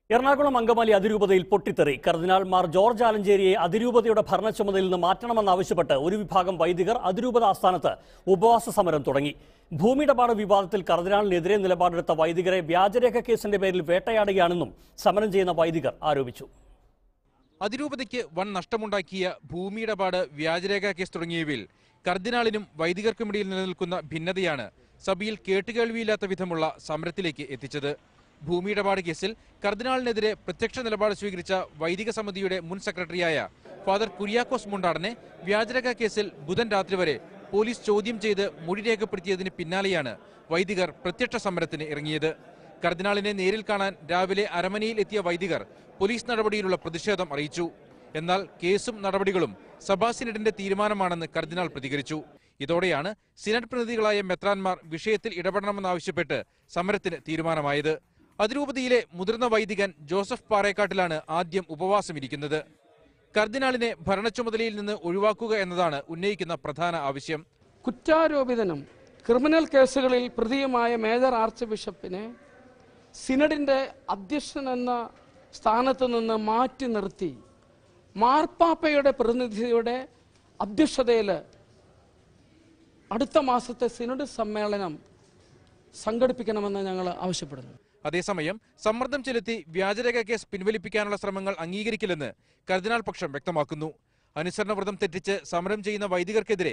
എറണാകുളം അങ്കമാലി അതിരൂപതയിൽ പൊട്ടിത്തെറി കർദിനാൾ മാർ ജോർജ് ആലഞ്ചേരിയെ അതിരൂപതയുടെ ഭരണച്ചുമതലയിൽ നിന്ന് മാറ്റണമെന്നാവശ്യപ്പെട്ട് ഒരു വിഭാഗം വൈദികർ അതിരൂപത ആസ്ഥാനത്ത് ഉപവാസ സമരം തുടങ്ങി ഭൂമിയിടപാട് വിവാദത്തിൽ കർദിനാളിനെതിരെ നിലപാടെടുത്ത വൈദികരെ വ്യാജരേഖ കേസിന്റെ പേരിൽ വേട്ടയാടുകയാണെന്നും സമരം ചെയ്യുന്ന വൈദികർ ആരോപിച്ചു അതിരൂപതയ്ക്ക് വൻ നഷ്ടമുണ്ടാക്കിയ ഭൂമിയിടപാട് വ്യാജരേഖ കേസ് തുടങ്ങിയവയിൽ കർദിനാളിനും വൈദികർക്കുമിടയിൽ നിലനിൽക്കുന്ന ഭിന്നതയാണ് സഭയിൽ കേട്ടുകേൾവിയില്ലാത്ത വിധമുള്ള സമരത്തിലേക്ക് എത്തിച്ചത് ഭൂമിയിടപാട് കേസിൽ കർദിനാളിനെതിരെ പ്രത്യക്ഷ നിലപാട് സ്വീകരിച്ച വൈദിക സമിതിയുടെ മുൻ സെക്രട്ടറിയായ ഫാദർ കുര്യാക്കോസ് മുണ്ടാടനെ വ്യാജരേഖ കേസിൽ ബുധൻ രാത്രി വരെ പോലീസ് ചോദ്യം ചെയ്ത് മൊഴി രേഖപ്പെടുത്തിയതിന് പിന്നാലെയാണ് വൈദികർ പ്രത്യക്ഷ സമരത്തിന് ഇറങ്ങിയത് കർദിനാളിനെ നേരിൽ കാണാൻ രാവിലെ അരമനയിൽ എത്തിയ വൈദികർ പോലീസ് നടപടിയിലുള്ള പ്രതിഷേധം അറിയിച്ചു എന്നാൽ കേസും നടപടികളും സഭാ സിനഡിന്റെ തീരുമാനമാണെന്ന് കർദിനാൾ പ്രതികരിച്ചു ഇതോടെയാണ് സിനഡ് പ്രതിനിധികളായ മെത്രാൻമാർ വിഷയത്തിൽ ഇടപെടണമെന്നാവശ്യപ്പെട്ട് സമരത്തിന് തീരുമാനമായത് അതിരൂപതയിലെ മുതിർന്ന വൈദികൻ ജോസഫ് പാറേക്കാട്ടിലാണ് ആദ്യം ഉപവാസമിരിക്കുന്നത് കർദിനാളിനെ ഭരണച്ചുമതലയിൽ നിന്ന് ഒഴിവാക്കുക എന്നതാണ് ഉന്നയിക്കുന്ന പ്രധാന ആവശ്യം കുറ്റാരോപിതനും ക്രിമിനൽ കേസുകളിൽ പ്രതിയുമായ മേജർ ആർച്ച് ബിഷപ്പിനെ സിനഡിന്റെ അധ്യക്ഷനെന്ന സ്ഥാനത്ത് നിന്ന് മാറ്റി നിർത്തി മാർപ്പാപ്പയുടെ പ്രതിനിധിയുടെ അധ്യക്ഷതയിൽ അടുത്ത മാസത്തെ സിനഡ് സമ്മേളനം സംഘടിപ്പിക്കണമെന്ന് ഞങ്ങൾ ആവശ്യപ്പെടുന്നു അതേസമയം സമ്മർദ്ദം ചെലുത്തി വ്യാജരേഖ കേസ് പിൻവലിപ്പിക്കാനുള്ള ശ്രമങ്ങൾ അംഗീകരിക്കില്ലെന്ന് കർദിനാൾ പക്ഷം വ്യക്തമാക്കുന്നു അനുസരണവ്രതം തെറ്റിച്ച് സമരം ചെയ്യുന്ന വൈദികർക്കെതിരെ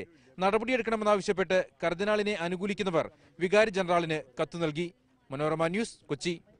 നടപടിയെടുക്കണമെന്നാവശ്യപ്പെട്ട് കർദിനാളിനെ അനുകൂലിക്കുന്നവർ വികാരി ജനറാളിന് കത്തു നൽകി മനോരമ ന്യൂസ് കൊച്ചി